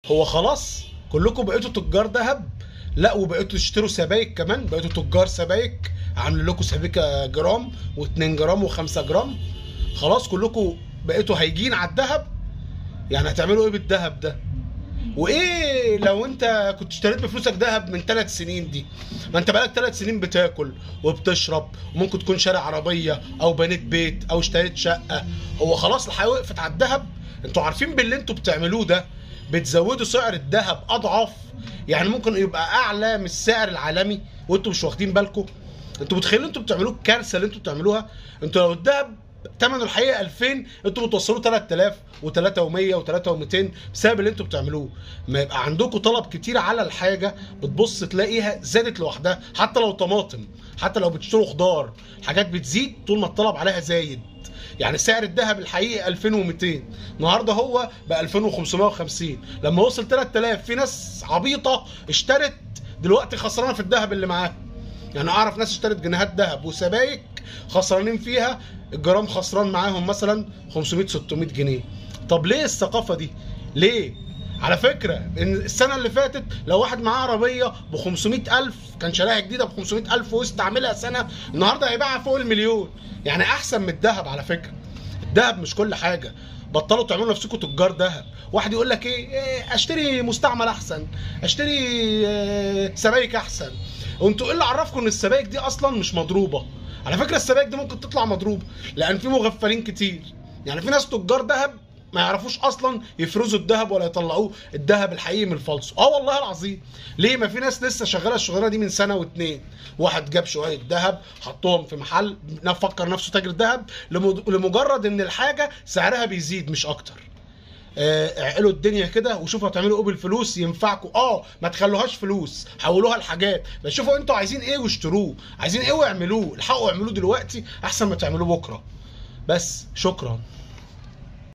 هو خلاص كلكم بقيتوا تجار ذهب لا وبقيتوا تشتروا سبايك كمان بقيتوا تجار سبايك عاملين لكم سبيكه جرام و2 جرام و5 جرام خلاص كلكم بقيتوا هايجين على الذهب يعني هتعملوا ايه بالذهب ده وايه لو انت كنت اشتريت بفلوسك ذهب من ثلاث سنين دي ما انت بقالك ثلاث سنين بتاكل وبتشرب وممكن تكون شاري عربيه او بنيت بيت او اشتريت شقه هو خلاص الحياه وقفت على الذهب انتوا عارفين باللي انتوا بتعملوه ده بتزودوا سعر الذهب اضعاف يعني ممكن يبقى اعلى من السعر العالمي وانتوا مش واخدين بالكم انتوا متخيلين انتوا بتعملوه الكارثه اللي انتوا بتعملوها انتوا لو الذهب ثمنه الحقيقه 2000 انتوا بتوصلوا 3000 و3100 و3200 بسبب اللي انتوا بتعملوه ما يبقى عندكم طلب كتير على الحاجه بتبص تلاقيها زادت لوحدها حتى لو طماطم حتى لو بتشتروا خضار حاجات بتزيد طول ما الطلب عليها زايد يعني سعر الذهب الحقيقي 2200 النهارده هو ب 2550 لما وصل 3000 في ناس عبيطه اشترت دلوقتي خسرانه في الذهب اللي معاها يعني اعرف ناس اشترت جنيهات ذهب وسبايك خسرانين فيها الجرام خسران معاهم مثلا 500 600 جنيه طب ليه الثقافه دي ليه على فكره ان السنه اللي فاتت لو واحد معاه عربيه ب 500000 كان شاريها جديده ب 500000 واستعملها سنه النهارده هيبيعها فوق المليون يعني احسن من الذهب على فكره الذهب مش كل حاجه بطلوا تعملوا نفسكم تجار ذهب واحد يقول لك ايه, إيه اشتري مستعمل احسن اشتري إيه سبايك احسن وانتوا ايه اللي عرفكم ان السبايك دي اصلا مش مضروبه على فكره السبايك دي ممكن تطلع مضروبه لان في مغفلين كتير يعني في ناس تجار ذهب ما يعرفوش اصلا يفرزوا الذهب ولا يطلعوه الذهب الحقيقي من الفالصو اه والله العظيم ليه ما في ناس لسه شغاله الشغلانه دي من سنه واتنين واحد جاب شويه ذهب حطهم في محل فكر نفسه تاجر ذهب لمجرد ان الحاجه سعرها بيزيد مش اكتر اعقلوا الدنيا كده وشوفوا هتعملوا ايه بالفلوس ينفعكم اه ما تخلوهاش فلوس حولوها لحاجات بس شوفوا انتوا عايزين ايه واشتروه عايزين ايه واعملوه الحقوا اعملوه دلوقتي احسن ما تعملوه بكره بس شكرا